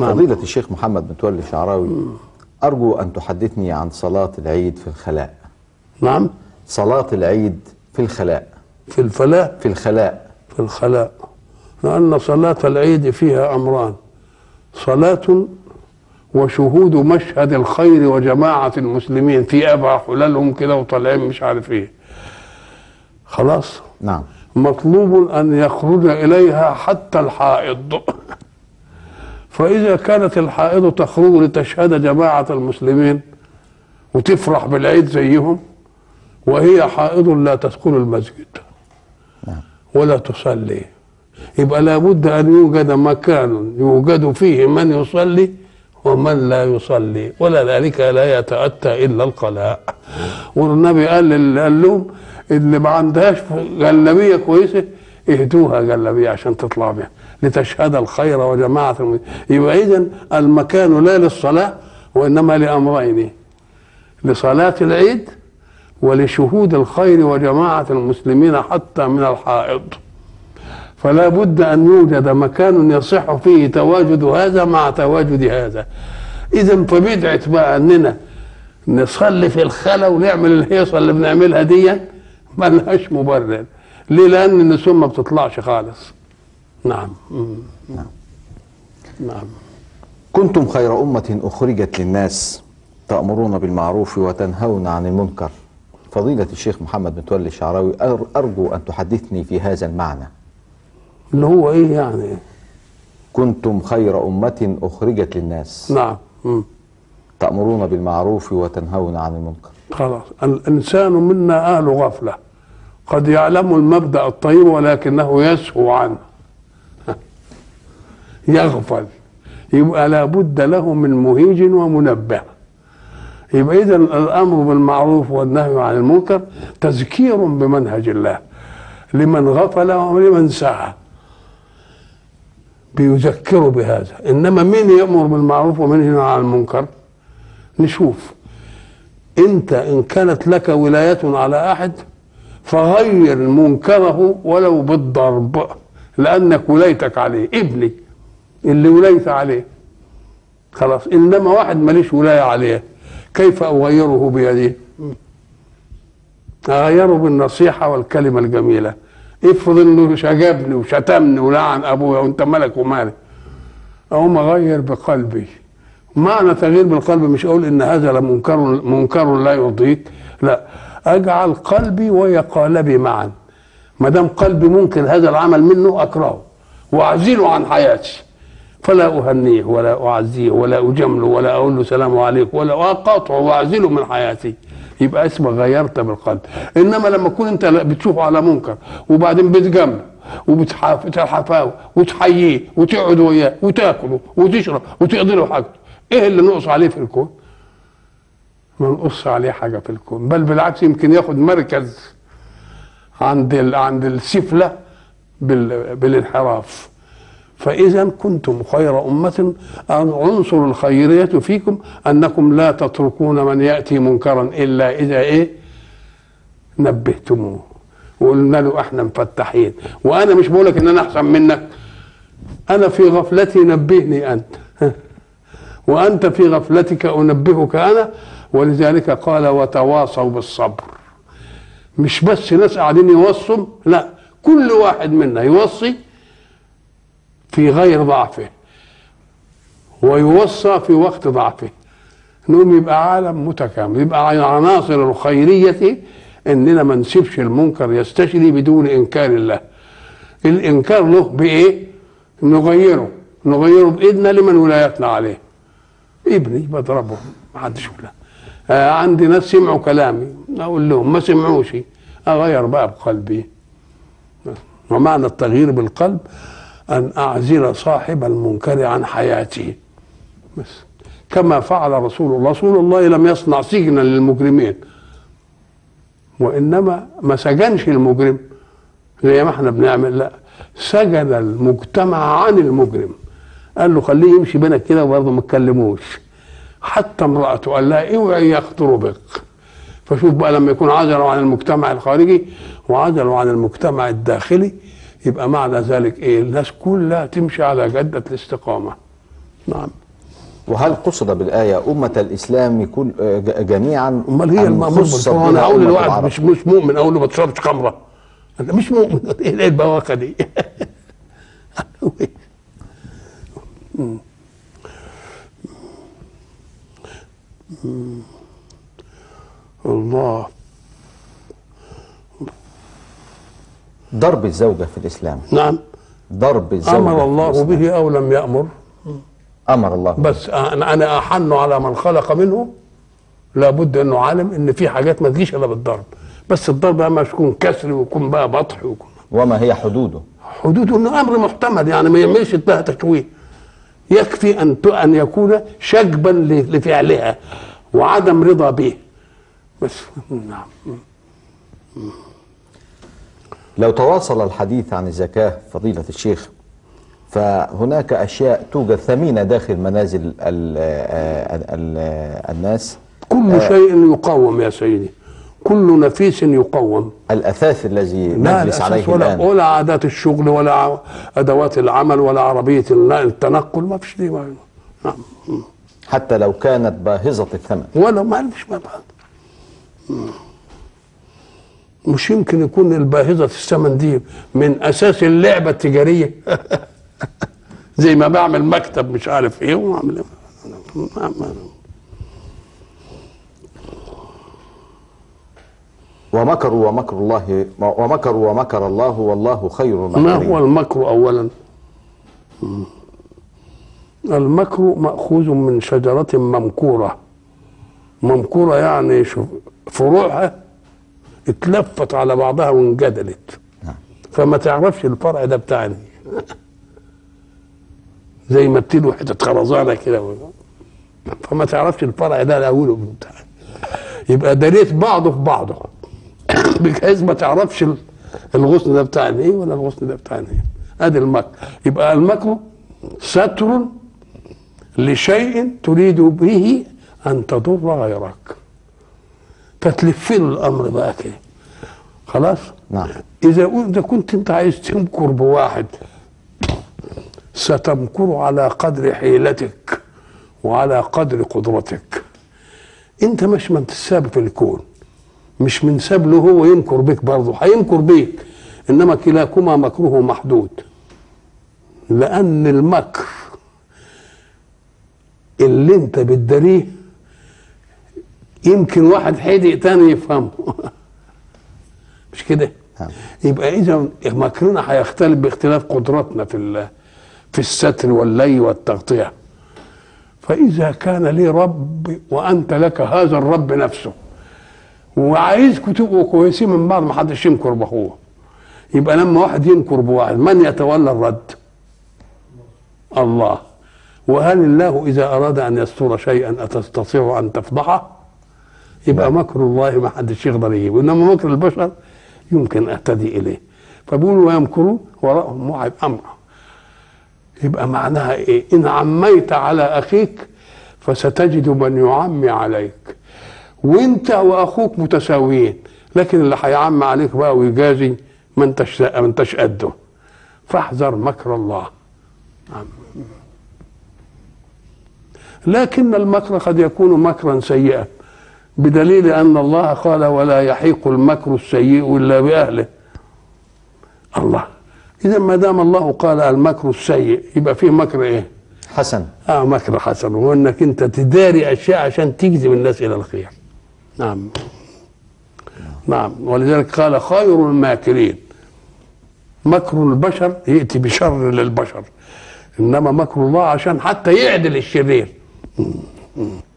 نعم. فضيلة الشيخ محمد متولي الشعراوي أرجو أن تحدثني عن صلاة العيد في الخلاء نعم صلاة العيد في الخلاء في الفلاح في الخلاء في الخلاء لأن صلاة العيد فيها أمران صلاة وشهود مشهد الخير وجماعة المسلمين في أبع حلالهم كده وطالعين مش عارف إيه خلاص نعم مطلوب أن يخرج إليها حتى الحائض فإذا كانت الحائض تخرج لتشهد جماعة المسلمين وتفرح بالعيد زيهم وهي حائض لا تدخل المسجد ولا تصلي يبقى لابد أن يوجد مكان يوجد فيه من يصلي ومن لا يصلي ولذلك لا يتأتى إلا القلاء والنبي قال لل- قال لهم اللي ما عندهاش جلابية كويسة اهدوها جلابية عشان تطلع بها لتشهد الخير وجماعة الم... يبقى إذا المكان لا للصلاة وإنما لأمرين لصلاة العيد ولشهود الخير وجماعة المسلمين حتى من الحائض فلا بد أن يوجد مكان يصح فيه تواجد هذا مع تواجد هذا إذا فبدعة بقى أننا نصلي في الخلا ونعمل الهيصة اللي بنعملها دي ما لهاش مبرر ليه لأن النسوم ما بتطلعش خالص نعم مم. نعم كنتم خير أمة أخرجت للناس تأمرون بالمعروف وتنهون عن المنكر فضيلة الشيخ محمد متولي الشعراوي أر- أرجو أن تحدثني في هذا المعنى اللي هو إيه يعني كنتم خير أمة أخرجت للناس نعم مم. تأمرون بالمعروف وتنهون عن المنكر خلاص الإنسان منا أهل غفلة قد يعلم المبدأ الطيب ولكنه يسهو عنه يغفل يبقى لابد له من مهيج ومنبه يبقى إذا الأمر بالمعروف والنهي عن المنكر تذكير بمنهج الله لمن غفل ولمن سعى بيذكروا بهذا إنما مين يأمر بالمعروف ومن ينهى عن المنكر نشوف انت ان كانت لك ولايه على احد فغير منكره ولو بالضرب لانك ولايتك عليه ابني اللي ولايت عليه خلاص انما واحد ماليش ولايه عليه كيف اغيره بيدي اغيره بالنصيحه والكلمه الجميله افرض انه شجبني وشتمني ولعن ابويا وانت مالك ومالك اقوم اغير بقلبي معنى تغيير بالقلب مش اقول ان هذا لمنكر منكر لا يرضيك لا اجعل قلبي وقالبي معا ما دام قلبي ممكن هذا العمل منه اكرهه واعزله عن حياتي فلا اهنيه ولا اعزيه ولا اجامله ولا اقول له سلام عليكم ولا اقاطعه واعزله من حياتي يبقى اسمك غيرت بالقلب انما لما تكون انت بتشوفه على منكر وبعدين بتجامله وبتحفاه وتحييه وتقعد وياه وتاكله وتشرب وتقضي له حاجته ايه اللي نقص عليه في الكون ما نقص عليه حاجه في الكون بل بالعكس يمكن ياخد مركز عند ال... عند السفله بال... بالانحراف فاذا كنتم خير امه أن عنصر الخيريه فيكم انكم لا تتركون من ياتي منكرا الا اذا ايه نبهتموه وقلنا له احنا مفتحين وانا مش بقولك ان انا احسن منك انا في غفلتي نبهني انت وانت في غفلتك انبهك انا ولذلك قال وتواصوا بالصبر مش بس ناس قاعدين يوصوا لا كل واحد منا يوصي في غير ضعفه ويوصى في وقت ضعفه نقوم يبقى عالم متكامل يبقى عناصر الخيرية اننا ما نسيبش المنكر يستشري بدون انكار الله الانكار له بايه نغيره نغيره بايدنا لمن ولايتنا عليه ابني بضربه ما حدش ولا آه عندي ناس سمعوا كلامي اقول لهم ما سمعوش اغير بقى بقلبي ومعنى التغيير بالقلب ان اعزل صاحب المنكر عن حياته بس كما فعل رسول الله رسول الله لم يصنع سجنا للمجرمين وانما ما سجنش المجرم زي ما احنا بنعمل لا سجن المجتمع عن المجرم قال له خليه يمشي بينك كده وبرضه ما تكلموش حتى امرأته قال لها اوعي يخطر بك فشوف بقى لما يكون عزلوا عن المجتمع الخارجي وعزلوا عن المجتمع الداخلي يبقى معنى ذلك ايه الناس كلها تمشي على جدة الاستقامة نعم وهل قصد بالآية أمة الإسلام كل آه، ج- جميعا امال هي أم المأمور خصت بالفعل بها انا اقول أمة لواحد العرب؟ مش مش مؤمن اقول له ما تشربش خمره أنا مش مؤمن ايه البواخه دي الله ضرب الزوجة في الإسلام نعم ضرب الزوجة امر في الله الإسلام. به او لم يامر أمر الله بس انا انا احن على من خلق منه لابد انه عالم ان في حاجات ما تجيش الا بالضرب بس الضرب بقى مش يكون كسر ويكون بقى بطح ويكون وما هي حدوده حدوده انه امر محتمل يعني ما يعملش لها تشويه يكفي ان ت- ان يكون شجبا ل- لفعلها وعدم رضا به بس نعم لو تواصل الحديث عن الزكاة فضيلة الشيخ فهناك أشياء توجد ثمينة داخل منازل ال ال ال الناس كل شيء يقوم يا سيدي كل نفيس يقوم الأثاث الذي لا نجلس الأساس عليه ولا الآن ولا عادات الشغل ولا ع- ادوات العمل ولا عربيه النقل- التنقل ما فيش دي ما- نعم حتى لو كانت باهظة الثمن ولا ما عندش ما بعد مش يمكن يكون الباهظة الثمن دي من أساس اللعبة التجارية زي ما بعمل مكتب مش عارف إيه وأعمل إيه. ما- ما- ومكروا ومكر الله ومكروا ومكر الله والله خير ما الماكرين هو المكر أولا المكر مأخوذ من شجرة ممكورة ممكورة يعني شوف فروعها اتلفت على بعضها وانجدلت نعم. فما تعرفش الفرع ده بتاعني زي ما بتلو حتة خرزانة كده فما تعرفش الفرع ده الاول بتاعي يبقى دريت بعضه في بعضه بحيث ما تعرفش ال- الغصن ده بتاع ايه ولا الغصن ده بتاع ايه ادي المكر يبقى المكر ستر لشيء تريد به ان تضر غيرك فتلف له الامر بقى كده خلاص نعم اذا اذا كنت انت عايز تمكر بواحد ستمكر على قدر حيلتك وعلى قدر قدرتك انت مش من تساب في الكون مش من ساب له هو يمكر بك برضه هيمكر بيك انما كلاكما مكروه محدود لان المكر اللي انت بتداريه يمكن واحد حدق تاني يفهمه مش كده نعم. يبقى اذا مكرنا هيختلف باختلاف قدراتنا في ال- في الستر واللي والتغطيه فاذا كان لي رب وانت لك هذا الرب نفسه وعايزكم تبقوا كويسين من بعض ما حدش ينكر باخوه يبقى لما واحد ينكر بواحد من يتولى الرد الله وهل الله اذا اراد ان يستر شيئا اتستطيع ان تفضحه يبقى مكر الله ما حدش يقدر يجيبه انما مكر البشر يمكن اهتدي اليه فبيقول ويمكرون وراءهم موعد امر يبقى معناها ايه ان عميت على اخيك فستجد من يعمي عليك وانت واخوك متساويين لكن اللي هيعمي عليك بقى ويجازي ما انتش ما انتش قده فاحذر مكر الله نعم. لكن المكر قد يكون مكرا سيئا بدليل ان الله قال ولا يحيق المكر السيء الا باهله الله اذا ما دام الله قال المكر السيء يبقى فيه مكر ايه حسن اه مكر حسن هو انك انت تداري اشياء عشان تجذب الناس الى الخير نعم نعم ولذلك قال خير الماكرين مكر البشر ياتي بشر للبشر انما مكر الله عشان حتى يعدل الشرير